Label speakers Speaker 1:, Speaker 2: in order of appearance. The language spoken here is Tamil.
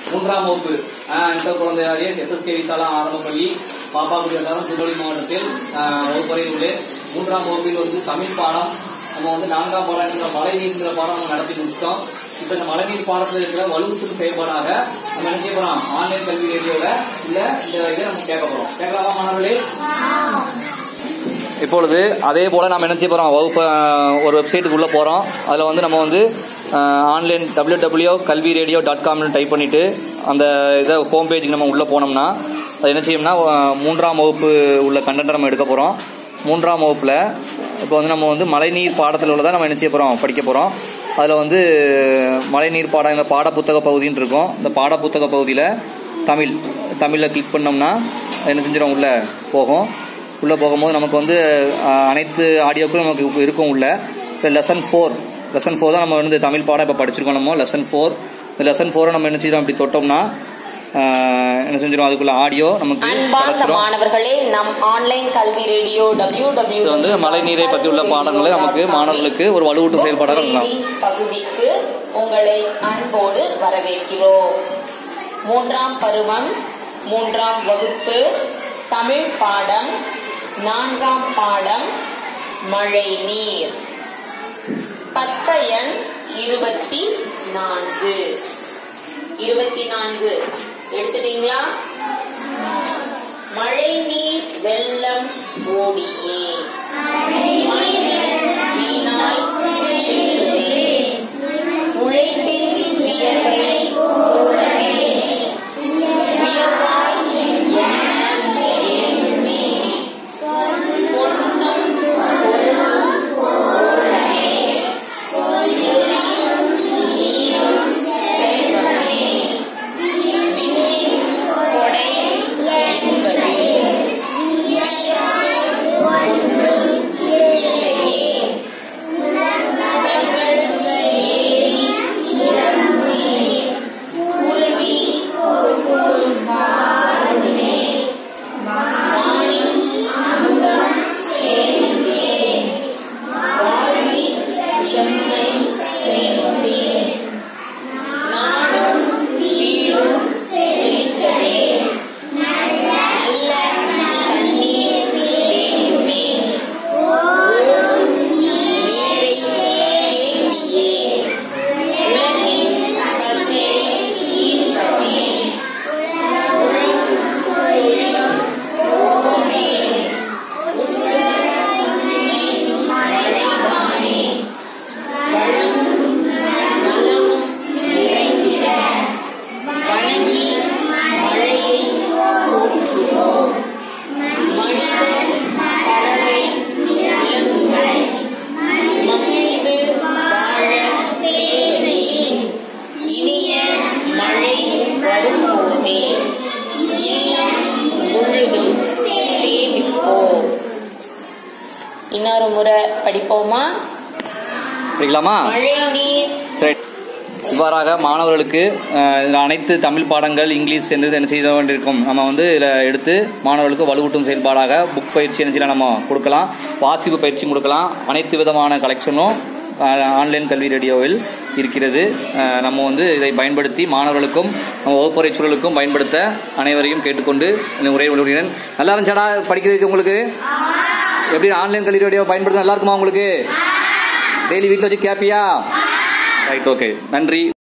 Speaker 1: மூன்றாம் வகுப்பு இந்த குழந்தையாரிய எஸ்எஸ்கே விசாலா ஆரம்ப பள்ளி பாப்பாக்குடி வட்டாரம் திருநெல்வேலி மாவட்டத்தில் ஆஹ், வகுப்பறையில் உள்ளேன் மூன்றாம் வகுப்பில் வந்து தமிழ் பாடம் நம்ம வந்து நான்காம் பாடம் என்ற மழைநீர்ங்கிற பாடம் நம்ம நடத்தி முடிச்சிட்டோம் இப்ப இந்த மழைநீர் பாடத்தில் இருக்கிற வலுவுற்று செயல்பாடாக நம்ம என்ன செய்ய போறோம் ஆன்லைன் கல்வி ரேடியோல இல்ல இந்த இதை நம்ம கேட்க போறோம் கேட்கலாமா மாணவர்களே இப்பொழுது அதே போல் நம்ம என்ன செய்ய போகிறோம் வகுப்பு அஹ், ஒரு வெப்சைட்டுக்கு உள்ளே போகிறோம் அதில் வந்து நம்ம வந்து online W W Kalvi radio dot காம்னு டைப் பண்ணிவிட்டு அந்த இதை ஹோம் பேஜுக்கு நம்ம உள்ளே போனோம்னா அது என்ன செய்யும்னா அஹ், மூன்றாம் வகுப்பு உள்ள கண்டென்ட் நம்ம எடுக்க போகிறோம் மூன்றாம் வகுப்பில் இப்போ வந்து நம்ம வந்து மழைநீர் பாடத்தில் உள்ளதை நம்ம என்ன செய்ய போகிறோம் படிக்க போகிறோம் அதில் வந்து மழைநீர் பாடம் இந்த பாட புத்தக பகுதின்னு இருக்கும் இந்த பாட புத்தக பகுதியில் தமிழ் தமிழில் கிளிக் பண்ணோம்னா என்ன செஞ்சிடும் உள்ளே போகும் உள்ளே போகும்போது நமக்கு வந்து அஹ், அனைத்து ஆடியோக்களும் நமக்கு இருக்கும் உள்ள இப்போ லெசன் ஃபோர் லெசன் ஃபோர் தான் நம்ம வந்து தமிழ் பாடம் இப்போ படிச்சிருக்கோம் நம்ம லெசன் ஃபோர் இந்த லெசன் ஃபோரை நம்ம என்ன செய்யறோம் அப்படி தொட்டோம்னா அஹ், என்ன செஞ்சிடும் அதுக்குள்ள ஆடியோ நமக்கு
Speaker 2: அன்பார்ந்த
Speaker 1: கிடைச்சிரும்
Speaker 2: மாணவர்களே நம் ஆன்லைன் கல்வி ரேடியோ டபிள்யூ டபிள்யூ
Speaker 1: இது வந்து மழைநீரை பற்றி உள்ள பாடங்களை நமக்கு மாணவர்களுக்கு ஒரு வலுவூட்டும் செயல்பாடாக இருக்கலாம்
Speaker 2: பகுதிக்கு உங்களை அன்போடு வரவேற்கிறோம் மூன்றாம் பருவம் மூன்றாம் வகுப்பு தமிழ் பாடம் நான்காம் பாடம் மழை நீர் பத்தயன் இருபத்தி நான்கு இருபத்தி நான்கு எடுத்துட்டீங்களா மழை நீர் வெள்ளம் ஓடியே மண்ணில் வீணாய் செல்லுதே உழைப்பின் வியர்வை ஓடவே வியர்வாய் என்ன எண்ணுமே பொன்னும் பொருளும் ஓடவே ஒளியும் நீரும் செல்வமே விண்ணின் கொடை என்பது வியப்பு ஒன்றும் இல்லையே உலங்கள் ஏறி இறங்குமே உருவி வாழுமே வானின் அமுதம் சேர்ந்தே வாழ்வின் செம்மை சேர்ந்தே நாடும் வீடும் செழிக்கவே நல்ல தண்ணீர் வேண்டுமே ஓடும் நீரை தேக்கியே உலகின் பசை ஈர்க்கவே உழவும் தொழிலும் போகவே உண்மை மழைதானே வளமும் நலமும் நிறைந்திட வணங்கி மழையை போற்றுவோம் மனித பறவை விலங்குகள் மகிழ்ந்து வாழ தேவை இனிய மழை வரும்போதே இல்லம் முழுதும் சேமிப்போம் இன்னொரு முறை படிப்போமா
Speaker 1: படிக்கலாமா
Speaker 2: மழை நீர்
Speaker 1: சரி இவ்வாறாக மாணவர்களுக்கு அஹ், இதுல அனைத்து தமிழ் பாடங்கள் இங்கிலீஷ் என்று என்ன செய்ய வேண்டியிருக்கும் நம்ம வந்து இதில் எடுத்து மாணவர்களுக்கு வலுவூட்டும் செயல்பாடாக புக் பயிற்சி என்ன செய்யலாம் நம்ம கொடுக்கலாம் வாசிப்பு பயிற்சியும் கொடுக்கலாம் அனைத்து விதமான கலெக்ஷனும் ஆன்லைன் கல்வி ரேடியோவில் இருக்கிறது அஹ், நம்ம வந்து இதை பயன்படுத்தி மாணவர்களுக்கும் நம்ம வகுப்பறை சூழலுக்கும் பயன்படுத்த அனைவரையும் கேட்டுக்கொண்டு இந்த உரையை விடுகிறேன் நல்லா இருந்துச்சாடா படிக்கிறதுக்கு உங்களுக்கு எப்படி ஆன்லைன் கல்வி ரேடியோ பயன்படுத்த நல்லா இருக்குமா உங்களுக்கு டெய்லி வீட்டில் வச்சு கேப்பியா ரைட் ஓகே நன்றி